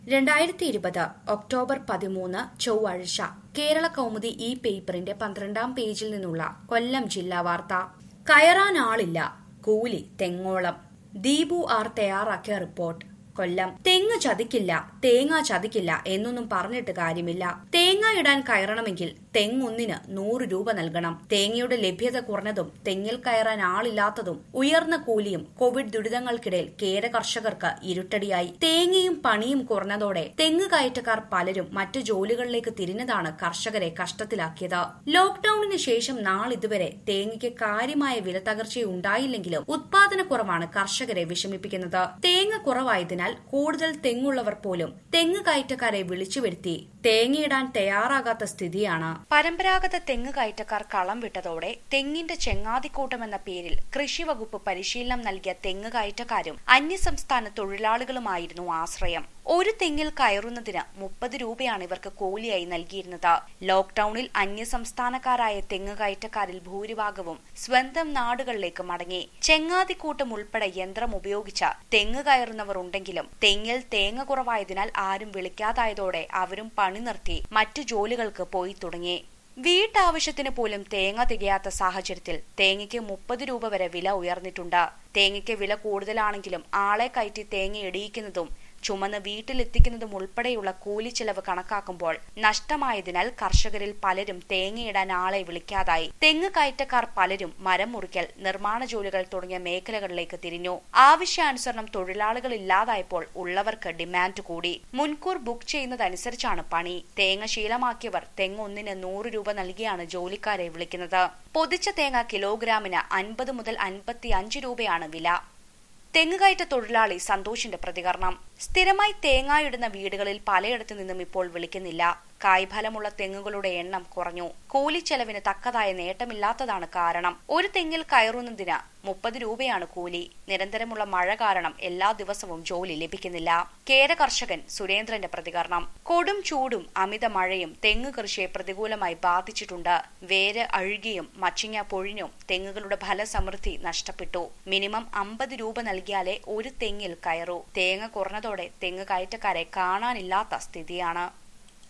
രണ്ടായിരത്തി ഇരുപത് ഒക്ടോബർ പതിമൂന്ന് ചൊവ്വാഴ്ച കേരള കൗമുദി ഈ പേപ്പറിന്റെ പന്ത്രണ്ടാം പേജിൽ നിന്നുള്ള കൊല്ലം ജില്ലാ വാർത്ത കയറാനാളില്ല കൂലി തെങ്ങോളം ദീപു ആർ തയ്യാറാക്കിയ റിപ്പോർട്ട് കൊല്ലം തെങ്ങ് ചതിക്കില്ല തേങ്ങ ചതിക്കില്ല എന്നൊന്നും പറഞ്ഞിട്ട് കാര്യമില്ല തേങ്ങ ഇടാൻ കയറണമെങ്കിൽ തെങ്ങൊന്നിന് നൂറ് രൂപ നൽകണം തേങ്ങയുടെ ലഭ്യത കുറഞ്ഞതും തെങ്ങിൽ കയറാൻ ആളില്ലാത്തതും ഉയർന്ന കൂലിയും കോവിഡ് ദുരിതങ്ങൾക്കിടയിൽ കേര കർഷകർക്ക് ഇരുട്ടടിയായി തേങ്ങയും പണിയും കുറഞ്ഞതോടെ തെങ്ങ് കയറ്റക്കാർ പലരും മറ്റു ജോലികളിലേക്ക് തിരിഞ്ഞതാണ് കർഷകരെ കഷ്ടത്തിലാക്കിയത് ലോക്ഡൌണിന് ശേഷം നാളിതുവരെ തേങ്ങയ്ക്ക് കാര്യമായ വില തകർച്ചയുണ്ടായില്ലെങ്കിലും ഉത്പാദനക്കുറവാണ് കർഷകരെ വിഷമിപ്പിക്കുന്നത് തേങ്ങ കുറവായതിനാൽ കൂടുതൽ തെങ്ങുള്ളവർ പോലും തെങ്ങ് കയറ്റക്കാരെ വിളിച്ചു വരുത്തി തേങ്ങയിടാൻ തയ്യാറാകാത്ത സ്ഥിതിയാണ് പരമ്പരാഗത തെങ്ങ് കയറ്റക്കാർ കളം വിട്ടതോടെ തെങ്ങിന്റെ ചെങ്ങാതിക്കൂട്ടം എന്ന പേരിൽ കൃഷി വകുപ്പ് പരിശീലനം നൽകിയ തെങ്ങ് കയറ്റക്കാരും അന്യസംസ്ഥാന തൊഴിലാളികളുമായിരുന്നു ആശ്രയം ഒരു തെങ്ങിൽ കയറുന്നതിന് മുപ്പത് രൂപയാണ് ഇവർക്ക് കൂലിയായി നൽകിയിരുന്നത് ലോക്ഡൌണിൽ അന്യസംസ്ഥാനക്കാരായ തെങ്ങ് കയറ്റക്കാരിൽ ഭൂരിഭാഗവും സ്വന്തം നാടുകളിലേക്ക് മടങ്ങി ചെങ്ങാതിക്കൂട്ടം ഉൾപ്പെടെ യന്ത്രം ഉപയോഗിച്ച തെങ്ങ് കയറുന്നവർ ഉണ്ടെങ്കിലും തെങ്ങിൽ തേങ്ങ കുറവായതിനാൽ ആരും വിളിക്കാതായതോടെ അവരും പണി നിർത്തി മറ്റു ജോലികൾക്ക് പോയി തുടങ്ങി വീട്ടാവശ്യത്തിന് പോലും തേങ്ങ തികയാത്ത സാഹചര്യത്തിൽ തേങ്ങയ്ക്ക് മുപ്പത് രൂപ വരെ വില ഉയർന്നിട്ടുണ്ട് തേങ്ങയ്ക്ക് വില കൂടുതലാണെങ്കിലും ആളെ കയറ്റി തേങ്ങ ഇടിയിക്കുന്നതും ചുമന്ന് വീട്ടിലെത്തിക്കുന്നതും ഉൾപ്പെടെയുള്ള കൂലിച്ചെലവ് കണക്കാക്കുമ്പോൾ നഷ്ടമായതിനാൽ കർഷകരിൽ പലരും തേങ്ങയിടാൻ ആളെ വിളിക്കാതായി തെങ്ങ് കയറ്റക്കാർ പലരും മരം മുറിക്കൽ നിർമ്മാണ ജോലികൾ തുടങ്ങിയ മേഖലകളിലേക്ക് തിരിഞ്ഞു ആവശ്യാനുസരണം തൊഴിലാളികൾ ഇല്ലാതായപ്പോൾ ഉള്ളവർക്ക് ഡിമാൻഡ് കൂടി മുൻകൂർ ബുക്ക് ചെയ്യുന്നതനുസരിച്ചാണ് പണി തേങ്ങ ശീലമാക്കിയവർ തെങ്ങ് ഒന്നിന് നൂറ് രൂപ നൽകിയാണ് ജോലിക്കാരെ വിളിക്കുന്നത് പൊതിച്ച തേങ്ങ കിലോഗ്രാമിന് അൻപത് മുതൽ അൻപത്തി അഞ്ച് രൂപയാണ് വില തെങ്ങുകയറ്റ തൊഴിലാളി സന്തോഷിന്റെ പ്രതികരണം സ്ഥിരമായി തേങ്ങായിടുന്ന വീടുകളിൽ പലയിടത്തു നിന്നും ഇപ്പോൾ വിളിക്കുന്നില്ല കായ്ഫലമുള്ള തെങ്ങുകളുടെ എണ്ണം കുറഞ്ഞു കൂലിച്ചെലവിന് തക്കതായ നേട്ടമില്ലാത്തതാണ് കാരണം ഒരു തെങ്ങിൽ കയറുന്നതിന് മുപ്പത് രൂപയാണ് കൂലി നിരന്തരമുള്ള മഴ കാരണം എല്ലാ ദിവസവും ജോലി ലഭിക്കുന്നില്ല കേര കർഷകൻ സുരേന്ദ്രന്റെ പ്രതികരണം കൊടും ചൂടും അമിത മഴയും തെങ്ങ് കൃഷിയെ പ്രതികൂലമായി ബാധിച്ചിട്ടുണ്ട് വേര് അഴുകിയും മച്ചിങ്ങ പൊഴിഞ്ഞും തെങ്ങുകളുടെ ഫലസമൃദ്ധി നഷ്ടപ്പെട്ടു മിനിമം അമ്പത് രൂപ നൽകിയാലേ ഒരു തെങ്ങിൽ കയറൂ തേങ്ങ കുറഞ്ഞതോടെ തെങ്ങ് കയറ്റക്കാരെ കാണാനില്ലാത്ത സ്ഥിതിയാണ്